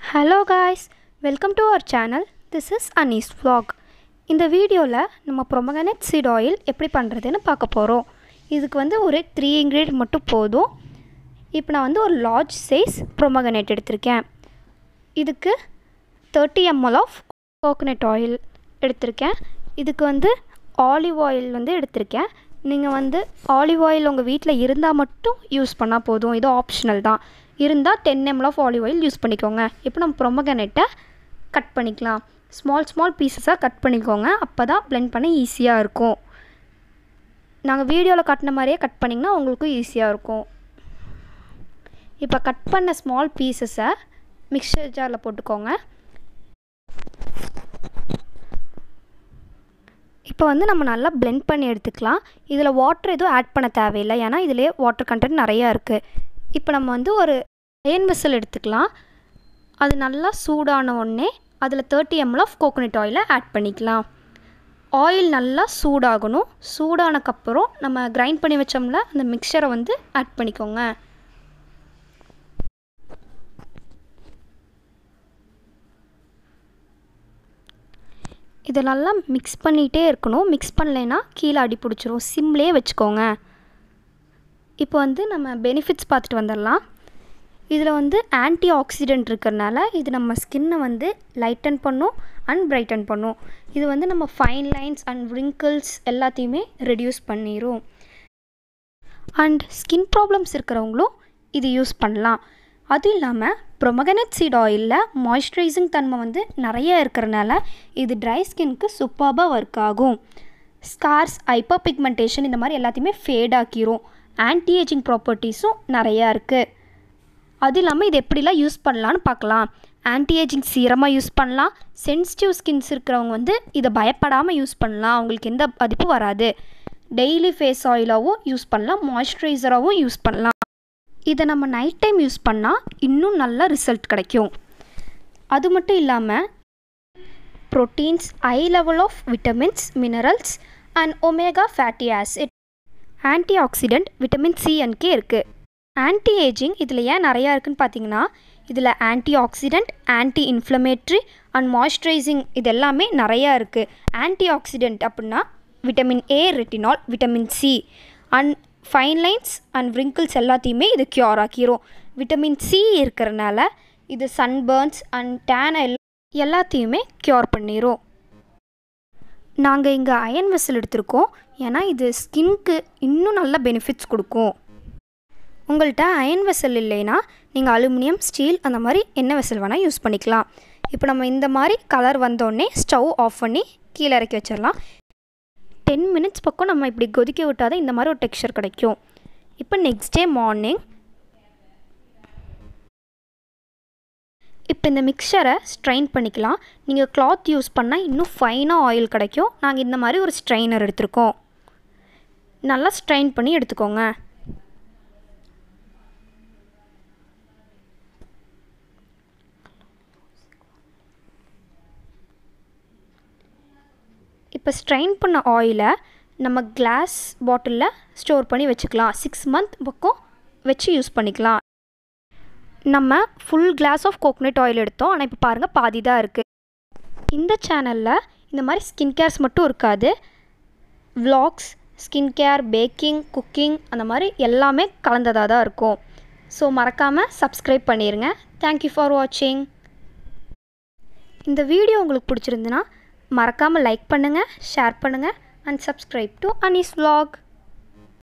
hello guys welcome to our channel this is Annie's vlog இந்த வீடியோவில் நம்ம ப்ரொமகனட் seed oil எப்படி பண்ணுறதுன்னு பார்க்க போகிறோம் இதுக்கு வந்து ஒரு த்ரீ இன்க்ரீடியன்ட் மட்டும் போதும் இப்போ நான் வந்து ஒரு லார்ஜ் சைஸ் ப்ரொமகனேட் எடுத்திருக்கேன் இதுக்கு thirty ML of coconut oil எடுத்திருக்கேன் இதுக்கு வந்து ஆலிவ் ஆயில் வந்து எடுத்திருக்கேன் நீங்கள் வந்து ஆலிவ் ஆயில் உங்கள் வீட்டில் இருந்தால் மட்டும் யூஸ் பண்ணால் போதும் இது ஆப்ஷனல் தான் இருந்தால் ten ML of olive oil use பண்ணிக்கோங்க இப்போ நம்ம ப்ரொமகனெட்டை கட் பண்ணிக்கலாம் ஸ்மால் ஸ்மால் பீசஸாக கட் பண்ணிக்கோங்க அப்போ தான் blend பண்ண ஈஸியாக இருக்கும் நாங்கள் வீடியோவில் காட்டின மாதிரியே கட் பண்ணிங்கன்னா உங்களுக்கும் ஈஸியாக இருக்கும் இப்போ கட் பண்ண ஸ்மால் பீசஸை மிக்சர் ஜாரில் போட்டுக்கோங்க இப்போ வந்து நம்ம நல்லா blend பண்ணி எடுத்துக்கலாம் இதில் வாட்டர் எதுவும் ஆட் பண்ண தேவையில்லை ஏன்னா இதிலே வாட்டர் கண்டென்ட் நிறையா இருக்குது இப்போ நம்ம வந்து ஒரு அயன் வெசல் எடுத்துக்கலாம் அது நல்லா சூடான உடனே அதில் தேர்ட்டி எம்எல் ஆஃப் கோகோனட் ஆயிலை ஆட் பண்ணிக்கலாம் ஆயில் நல்லா சூடாகணும் சூடானக்கப்புறம் நம்ம கிரைண்ட் பண்ணி வச்சோம்ல அந்த மிக்சரை வந்து ஆட் பண்ணிக்கோங்க இதை நல்லா மிக்ஸ் பண்ணிகிட்டே இருக்கணும் மிக்ஸ் பண்ணலைன்னா கீழே அடி பிடிச்சிரும் சிம்லேயே வச்சுக்கோங்க இப்போ வந்து நம்ம பெனிஃபிட்ஸ் பார்த்துட்டு வந்துடலாம் இதில் வந்து ஆன்டி ஆக்சிடென்ட் இருக்கிறனால இது நம்ம ஸ்கின்னை வந்து லைட்டன் பண்ணும் அண்ட் பிரைட்டன் பண்ணும் இது வந்து நம்ம ஃபைன் லைன்ஸ் அண்ட் wrinkles எல்லாத்தையுமே ரெடியூஸ் பண்ணிடும் அண்ட் ஸ்கின் ப்ராப்ளம்ஸ் இருக்கிறவங்களும் இது யூஸ் பண்ணலாம் அதுவும் இல்லாமல் ப்ரொமகனட் சீட் ஆயிலில் மாய்ஸ்சரைசிங் தன்மை வந்து நிறைய இருக்கிறனால இது ட்ரை ஸ்கின்க்கு சூப்பராக ஒர்க் ஆகும் ஸ்கார்ஸ் ஹைப்பர் பிக்மெண்டேஷன் இந்த மாதிரி எல்லாத்தையுமே ஃபேட் ஆக்கிரும் ஆன்டி ஏஜிங் ப்ராப்பர்ட்டிஸும் நிறையா இருக்குது அது இல்லாமல் இது எப்படிலாம் யூஸ் பண்ணலான்னு பார்க்கலாம் ஆன்டி ஏஜிங் சீரமாக யூஸ் பண்ணலாம் சென்சிட்டிவ் ஸ்கின்ஸ் இருக்கிறவங்க வந்து இதை பயப்படாமல் யூஸ் பண்ணலாம் அவங்களுக்கு எந்த பாதிப்பும் வராது டெய்லி ஃபேஸ் ஆயிலாகவும் யூஸ் பண்ணலாம் மாய்ஸ்சரைசராகவும் யூஸ் பண்ணலாம் இதை நம்ம நைட் டைம் யூஸ் பண்ணால் இன்னும் நல்ல ரிசல்ட் கிடைக்கும் அது மட்டும் இல்லாமல் proteins high level of vitamins minerals and omega fatty acid antioxidant vitamin C and K இருக்குது ஆன்டி ஏஜிங் இதில் ஏன் நிறையா இருக்குன்னு பார்த்தீங்கன்னா இதில் antioxidant anti inflammatory and moisturising இது எல்லாமே நிறையா இருக்குது ஆன்டி ஆக்சிடென்ட் அப்படின்னா vitamin A retinol vitamin C and fine lines and wrinkles எல்லாத்தையுமே இது க்யூர் ஆக்கிரும் விட்டமின் சி இருக்கிறனால இது சன்பர்ன்ஸ் அண்ட் டேன் எல்லாத்தையுமே க்யூர் பண்ணிடும் நாங்கள் இங்கே அயன் வெசல் எடுத்திருக்கோம் ஏன்னா இது ஸ்கின்க்கு இன்னும் நல்ல பெனிஃபிட்ஸ் கொடுக்கும் உங்கள்கிட்ட அயன் வெசல் இல்லைன்னா நீங்கள் அலுமினியம் ஸ்டீல் அந்த மாதிரி என்ன வெசல் வேணால் யூஸ் பண்ணிக்கலாம் இப்போ நம்ம இந்த மாதிரி கலர் வந்தோடனே ஸ்டவ் ஆஃப் பண்ணி கீழே இறக்கி வச்சிடலாம் டென் மினிட்ஸ் பக்கம் நம்ம இப்படி கொதிக்க விட்டால் தான் இந்த மாதிரி ஒரு டெக்ஸ்சர் கிடைக்கும் இப்போ நெக்ஸ்ட் டே மார்னிங் இப்போ இந்த மிக்சரை ஸ்ட்ரெயின் பண்ணிக்கலாம் நீங்கள் கிளாத் யூஸ் பண்ணால் இன்னும் ஃபைனாக ஆயில் கிடைக்கும் நாங்கள் இந்த மாதிரி ஒரு ஸ்ட்ரெயினர் எடுத்திருக்கோம் நல்லா ஸ்ட்ரெயின் பண்ணி எடுத்துக்கோங்க இப்போ ஸ்ட்ரெயின் பண்ண ஆயிலை நம்ம கிளாஸ் பாட்டிலில் ஸ்டோர் பண்ணி வச்சுக்கலாம் சிக்ஸ் மந்த் பக்கம் வச்சு யூஸ் பண்ணிக்கலாம் நம்ம full glass of coconut oil எடுத்தோம் ஆனால் இப்போ பாருங்கள் பாதி தான் இருக்குது இந்த சேனலில் இந்த மாதிரி ஸ்கின் கேர்ஸ் மட்டும் இருக்காது vlogs skin care baking cooking அந்த மாதிரி எல்லாமே கலந்ததாக தான் இருக்கும் ஸோ மறக்காமல் சப்ஸ்கிரைப் பண்ணிடுங்க தேங்க்யூ ஃபார் வாட்சிங் இந்த வீடியோ உங்களுக்கு பிடிச்சிருந்துன்னா மறக்காமல் லைக் பண்ணுங்கள் ஷேர் பண்ணுங்கள் and subscribe to Annie's vlog